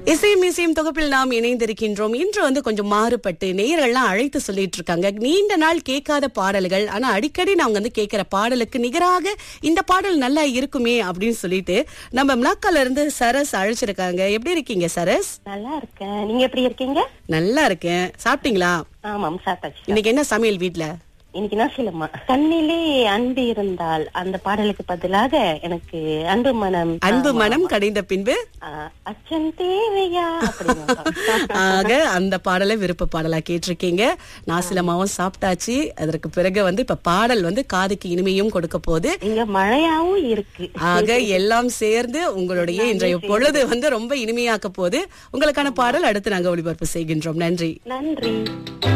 இசையும் இசையும் தொகுப்பில் நாம் இணைந்திருக்கின்றோம் இன்று வந்து கொஞ்சம் மாறுபட்டு நேயர்கள்லாம் அழைத்து சொல்லிட்டு இருக்காங்க நீண்ட நாள் கேட்காத பாடல்கள் ஆனா அடிக்கடி நாங்க வந்து கேட்கிற பாடலுக்கு நிகராக இந்த பாடல் நல்லா இருக்குமே அப்படின்னு சொல்லிட்டு நம்ம மிளாக்கால இருந்து சரஸ் அழைச்சிருக்காங்க எப்படி இருக்கீங்க சரஸ் நல்லா இருக்கேன் நீங்க எப்படி இருக்கீங்க நல்லா இருக்கேன் சாப்பிட்டீங்களா ஆமாம் சாப்பிட்டாச்சு இன்னைக்கு என்ன சமையல் வீட்ல இன்னைக்கு நான் சொல்லுமா கண்ணிலே அன்பு இருந்தால் அந்த பாடலுக்கு பதிலாக எனக்கு அன்பு மனம் அன்பு மனம் கடைந்த பின்பு ஆ, அச்சம் தேவையா அப்படின்னு ஆக அந்த பாடலை விருப்ப பாடலா கேட்டிருக்கீங்க நாசிலமாவும் சாப்பிட்டாச்சு அதற்கு பிறகு வந்து இப்ப பாடல் வந்து காதுக்கு இனிமையும் கொடுக்க போகுது இங்க மழையாவும் இருக்கு ஆக எல்லாம் சேர்ந்து உங்களுடைய இன்றைய பொழுது வந்து ரொம்ப இனிமையாக்க போகுது உங்களுக்கான பாடல் அடுத்து நாங்க ஒளிபரப்பு செய்கின்றோம் நன்றி நன்றி